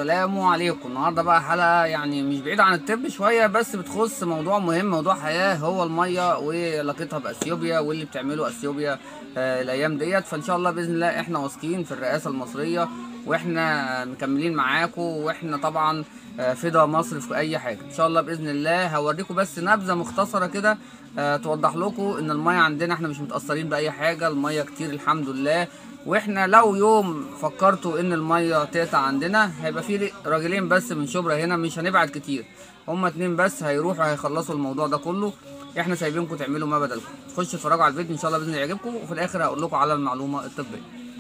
السلام عليكم النهارده بقى حلقه يعني مش بعيده عن الطب شويه بس بتخص موضوع مهم موضوع حياه هو الميه وعلاقتها باثيوبيا واللي بتعمله اثيوبيا آه الايام ديت فان شاء الله باذن الله احنا واثقين في الرئاسه المصريه واحنا مكملين معاكم واحنا طبعا آه فدا مصر في اي حاجه ان شاء الله باذن الله هوريكم بس نبذه مختصره كده آه توضح لكم ان الميه عندنا احنا مش متاثرين باي حاجه الميه كتير الحمد لله واحنا لو يوم فكرتوا ان الميه تقطع عندنا هيبقى في راجلين بس من شبرا هنا مش هنبعد كتير هما اتنين بس هيروحوا هيخلصوا الموضوع ده كله احنا سايبينكم تعملوا ما بدلكم خشوا اتفرجوا على الفيديو ان شاء الله باذن الله يعجبكم وفي الاخر هقول لكم على المعلومه الطبيه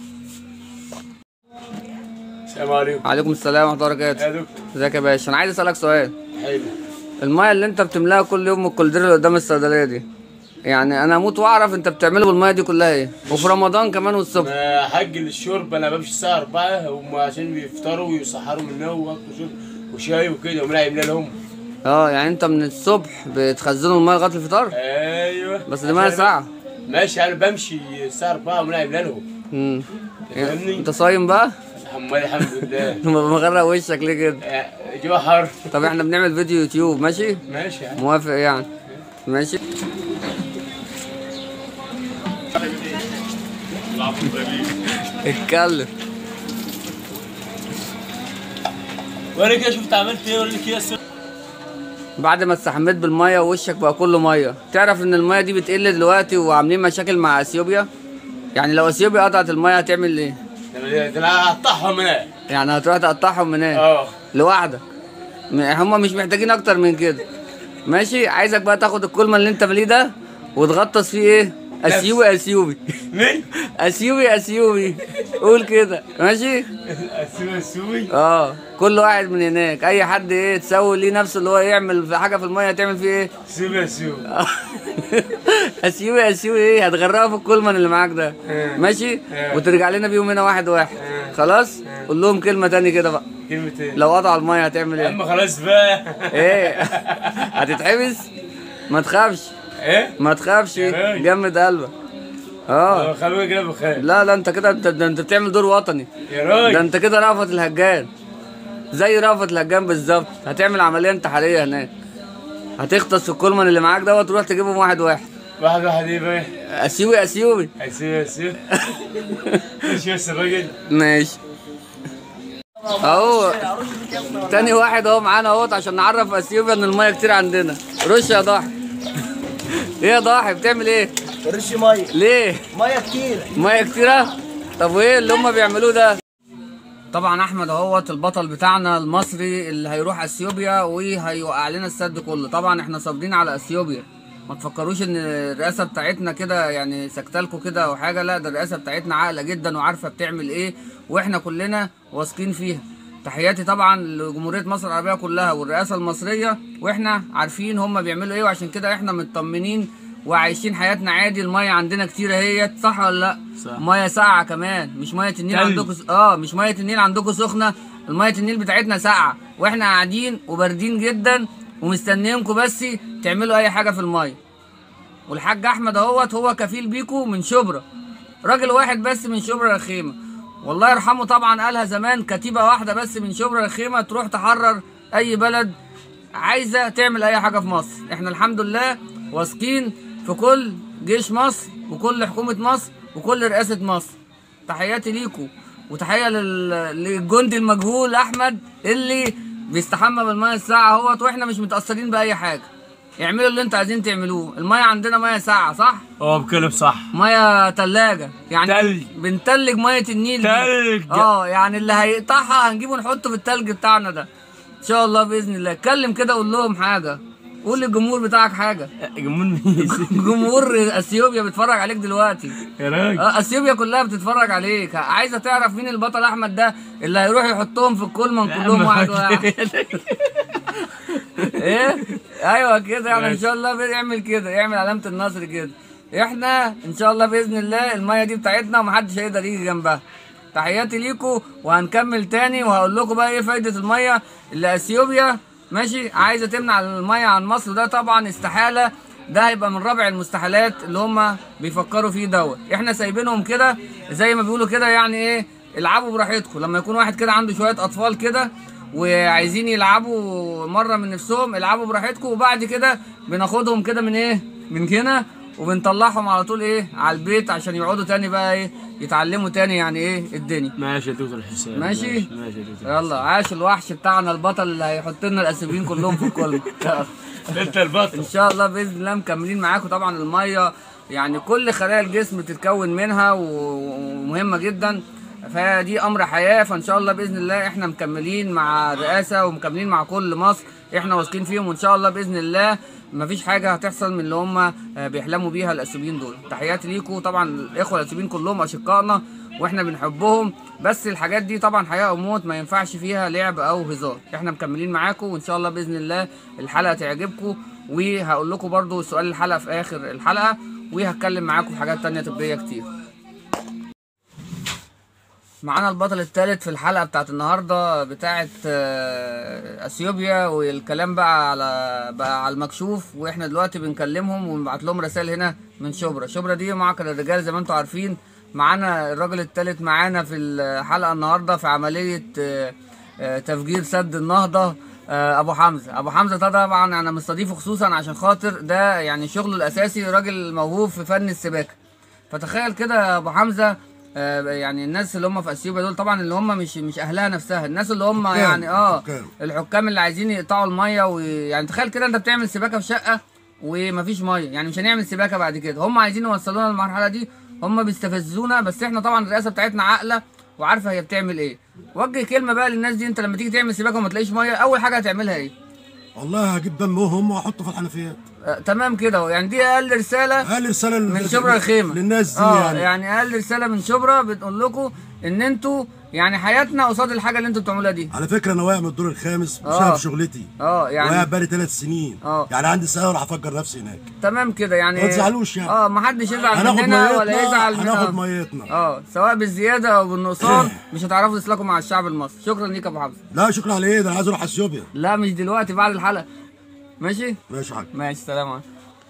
السلام عليكم عليكم السلام ورحمه الله وبركاته يا دكتور ازيك يا باشا انا عايز اسالك سؤال حلو الميه اللي انت بتملاها كل يوم من الكولدير اللي قدام الصيدليه دي يعني انا اموت واعرف انت بتعمله بالميه دي كلها ايه وفي رمضان كمان والصبح انا حاج للشرب انا بمشي الساعه 4 هم عشان بيفطروا ويسحروا منه واكلوا شرب وشاي وكده ومن عاملين لهم اه يعني انت من الصبح بتخزنوا الميه لغايه الفطار ايوه بس دي ميه ساعه ماشي انا بمشي الساعه 4 ومن عاملين لهم امم فاهمني؟ انت صايم بقى الحمد الحمد لله مغرق وشك ليه كده آه، جو حر طب احنا بنعمل فيديو يوتيوب ماشي ماشي يا عم. موافق يعني ماشي اتكلم وريك كده شفت عملت ايه وريك يا سيدي بعد ما استحميت بالميه ووشك بقى كله ميه تعرف ان الميه دي بتقل دلوقتي وعاملين مشاكل مع اثيوبيا يعني لو اثيوبيا قطعت الميه هتعمل ايه ده انا هقطعهم هناك يعني هتروح تقطعهم من ايه اه لوحدك م- هم مش محتاجين اكتر من كده ماشي عايزك بقى تاخد الكلمه اللي انت ماليه ده وتغطس فيه ايه اثيوبي اثيوبي مين؟ اثيوبي اثيوبي قول كده ماشي السوي السوي اه كل واحد من هناك اي حد ايه تسوي ليه نفسه اللي هو يعمل في حاجه في الميه تعمل فيه ايه سوي السوي اسيوي اسيوي ايه هتغرقه في الكولمان اللي معاك ده آه. ماشي آه. وترجع لنا بيهم هنا واحد واحد آه. خلاص قول لهم كلمه تاني كده بقى كلمتين لو قطعوا الميه هتعمل يا ايه عم خلاص بقى ايه هتتحبس ما تخافش ايه؟ ما تخافش يا راجل. جمد قلبك اه خلونا كده بخير لا لا انت كده انت ده انت بتعمل دور وطني يا ده راجل انت كده رأفت الهجان زي رأفت الهجان بالظبط هتعمل عمليه انتحاريه هناك هتغطس في الكولمان اللي معاك ده وتروح تجيبهم واحد واحد واحد واحد ايه بقى؟ اسيوي اسيوي هيسيب هيسيب مش بس الراجل ماشي اهو تاني واحد اهو معانا اهوت عشان نعرف اثيوبيا ان الميه كتير عندنا رش يا ضاحي ايه يا ضاحي بتعمل ايه رش ميه ليه ميه كتير ميه كتيره طب وايه اللي هم بيعملوه ده طبعا احمد اهوت البطل بتاعنا المصري اللي هيروح اثيوبيا وهيوقع لنا السد كله طبعا احنا صابرين على اثيوبيا ما تفكروش ان الرئاسه بتاعتنا كده يعني سكتالكوا كده او حاجه لا ده الرئاسه بتاعتنا عاقله جدا وعارفه بتعمل ايه واحنا كلنا واثقين فيها تحياتي طبعا لجمهوريه مصر العربيه كلها والرئاسه المصريه واحنا عارفين هم بيعملوا ايه وعشان كده احنا مطمنين وعايشين حياتنا عادي الميه عندنا كتير اهيت صح ولا لا صح. ميه ساقعه كمان مش ميه النيل تلج. عندكم اه مش ميه النيل عندكم سخنه الميه النيل بتاعتنا ساقعه واحنا قاعدين وباردين جدا ومستنيينكم بس تعملوا اي حاجه في الميه والحاج احمد اهوت هو كفيل بيكو من شبرا راجل واحد بس من شبرا رخيمه والله يرحمه طبعا قالها زمان كتيبه واحده بس من شبرا رخيمه تروح تحرر اي بلد عايزه تعمل اي حاجه في مصر احنا الحمد لله واثقين في كل جيش مصر وكل حكومه مصر وكل رئاسه مصر تحياتي ليكم وتحيه لل... للجندي المجهول احمد اللي بيستحمى بالميه الساعه اهوت واحنا مش متاثرين باي حاجه اعملوا اللي انتوا عايزين تعملوه الميه عندنا ميه ساقعه صح اه بكلم صح ميه تلاجة يعني تلج. بنتلج ميه النيل دي. تلج. اه يعني اللي هيقطعها هنجيبه نحطه في التلج بتاعنا ده ان شاء الله باذن الله اتكلم كده قول لهم حاجه قول للجمهور بتاعك حاجه جمون مين جمهور اثيوبيا بيتفرج عليك دلوقتي يا راجل اه اثيوبيا كلها بتتفرج عليك عايزه تعرف مين البطل احمد ده اللي هيروح يحطهم في الكولمان كلهم واحد واحد ايه ايوه كده يعني ان شاء الله بيعمل كده يعمل علامه النصر كده احنا ان شاء الله باذن الله الميه دي بتاعتنا ومحدش هيقدر يجي جنبها تحياتي ليكم وهنكمل تاني وهقول لكم بقى ايه فايده الميه اللي اثيوبيا ماشي عايزه تمنع الميه عن مصر ده طبعا استحاله ده هيبقى من رابع المستحيلات اللي هم بيفكروا فيه دوت احنا سايبينهم كده زي ما بيقولوا كده يعني ايه العبوا براحتكم لما يكون واحد كده عنده شويه اطفال كده وعايزين يلعبوا مره من نفسهم العبوا براحتكم وبعد كده بناخدهم كده من ايه من هنا وبنطلعهم على طول ايه على البيت عشان يقعدوا تاني بقى ايه يتعلموا تاني يعني ايه الدنيا ماشي يا دكتور حسين ماشي؟ ماشي يا دكتور يلا عاش الوحش بتاعنا البطل اللي هيحط لنا الاسيويين كلهم في الكل يلا. انت البطل ان شاء الله باذن الله مكملين معاكم طبعا الميه يعني كل خلايا الجسم تتكون منها و- ومهمه جدا فدي امر حياه فان شاء الله باذن الله احنا مكملين مع الرئاسه ومكملين مع كل مصر احنا واثقين فيهم وان شاء الله باذن الله مفيش حاجه هتحصل من اللي هم آه، بيحلموا بيها الاسيوبيين دول تحياتي ليكم طبعا الاخوه الاسيوبيين كلهم اشقائنا واحنا بنحبهم بس الحاجات دي طبعا حياه او موت ما ينفعش فيها لعب او هزار احنا مكملين معاكم وان شاء الله باذن الله الحلقه تعجبكم وهقول لكم برضو سؤال الحلقه في اخر الحلقه وهتكلم معاكم في حاجات تانية طبيه كتير معانا البطل الثالث في الحلقه بتاعت النهارده بتاعت آه، اثيوبيا والكلام بقى على بقى على المكشوف واحنا دلوقتي بنكلمهم ونبعت لهم رسائل هنا من شبرا شبرا دي معقل الرجال زي ما انتم عارفين معانا الراجل الثالث معانا في الحلقه النهارده في عمليه آه، آه، تفجير سد النهضه آه، ابو حمزه ابو حمزه ده طبعا انا مستضيفه خصوصا عشان خاطر ده يعني شغله الاساسي راجل موهوب في فن السباكه فتخيل كده يا ابو حمزه آه، يعني الناس اللي هم في اثيوبيا دول طبعا اللي هم مش مش اهلها نفسها الناس اللي هم حكام، يعني اه حكام. الحكام اللي عايزين يقطعوا الميه ويعني تخيل كده انت بتعمل سباكه في شقه ومفيش ميه يعني مش هنعمل سباكه بعد كده هم عايزين يوصلونا للمرحله دي هم بيستفزونا بس احنا طبعا الرئاسه بتاعتنا عاقله وعارفه هي بتعمل ايه وجه كلمه بقى للناس دي انت لما تيجي تعمل سباكه وما تلاقيش ميه اول حاجه هتعملها ايه والله هجيب دمهم واحطه في الحنفيات آه تمام كده أهو. يعني دي اقل رساله اقل رساله من لل- شبرا الخيمه للناس دي اه يعني, يعني اقل رساله من شبرا بتقول لكم ان انتوا يعني حياتنا قصاد الحاجه اللي انتوا بتعملوها دي على فكره انا واقع من الدور الخامس آه. بسبب شغلتي اه واقع يعني بقالي ثلاث سنين آه. يعني عندي سنه وراح افجر نفسي هناك تمام كده يعني ما تزعلوش يعني. اه ما حدش يزعل هناخد مننا ميتنا ولا يزعل هناخد مننا ميتنا اه سواء بالزياده او بالنقصان مش هتعرفوا تسلكوا مع الشعب المصري شكرا ليك يا ابو حمزه لا شكرا على ايه ده انا عايز اروح اثيوبيا لا مش دلوقتي بعد الحلقه ماشي ماشي يا حاج ماشي سلام عليكم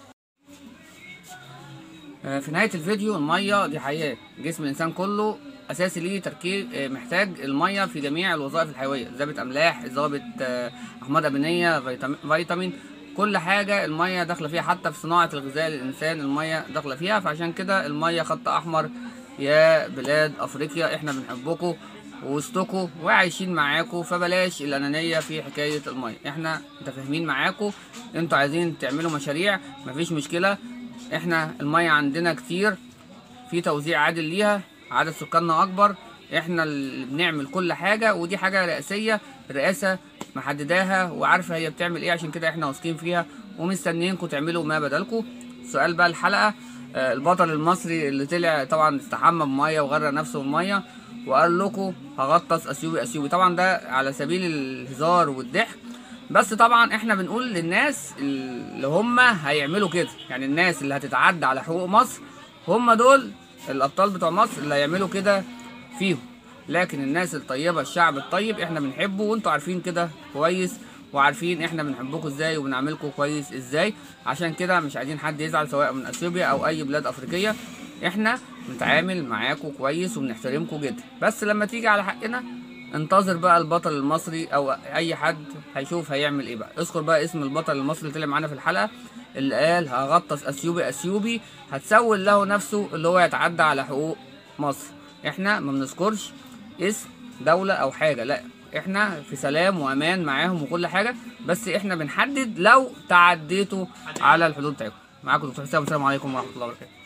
آه، في نهاية الفيديو المية دي حياة جسم الإنسان كله أساسي ليه تركيب آه، محتاج المية في جميع الوظائف الحيوية ذابت أملاح ذابت آه، أحماض أمينية فيتامين, فيتامين كل حاجة المية داخلة فيها حتى في صناعة الغذاء للإنسان المية داخلة فيها فعشان كده المية خط أحمر يا بلاد أفريقيا إحنا بنحبكم ووسطكم وعايشين معاكم فبلاش الأنانية في حكاية المية إحنا متفاهمين معاكم انتوا عايزين تعملوا مشاريع مفيش مشكلة احنا المية عندنا كتير في توزيع عادل ليها عدد سكاننا اكبر احنا اللي بنعمل كل حاجة ودي حاجة رئاسية الرئاسة محدداها وعارفة هي بتعمل ايه عشان كده احنا واثقين فيها ومستنيينكم تعملوا ما بدلكم سؤال بقى الحلقة آه، البطل المصري اللي طلع طبعا استحمى بمية وغرق نفسه بمية وقال لكم هغطس اثيوبي اثيوبي طبعا ده على سبيل الهزار والضحك بس طبعا احنا بنقول للناس اللي هم هيعملوا كده يعني الناس اللي هتتعدى على حقوق مصر هم دول الابطال بتوع مصر اللي هيعملوا كده فيهم لكن الناس الطيبه الشعب الطيب احنا بنحبه وانتوا عارفين كده كويس وعارفين احنا بنحبكم ازاي وبنعملكم كويس ازاي عشان كده مش عايزين حد يزعل سواء من اثيوبيا او اي بلاد افريقيه احنا بنتعامل معاكم كويس وبنحترمكم جدا بس لما تيجي على حقنا انتظر بقى البطل المصري او اي حد هيشوف هيعمل ايه بقى اذكر بقى اسم البطل المصري اللي طلع معانا في الحلقه اللي قال هغطس اثيوبي اثيوبي هتسول له نفسه اللي هو يتعدى على حقوق مصر احنا ما بنذكرش اسم دولة او حاجة لا احنا في سلام وامان معاهم وكل حاجة بس احنا بنحدد لو تعديتوا على الحدود بتاعتكم معاكم دكتور حسام السلام عليكم ورحمة الله وبركاته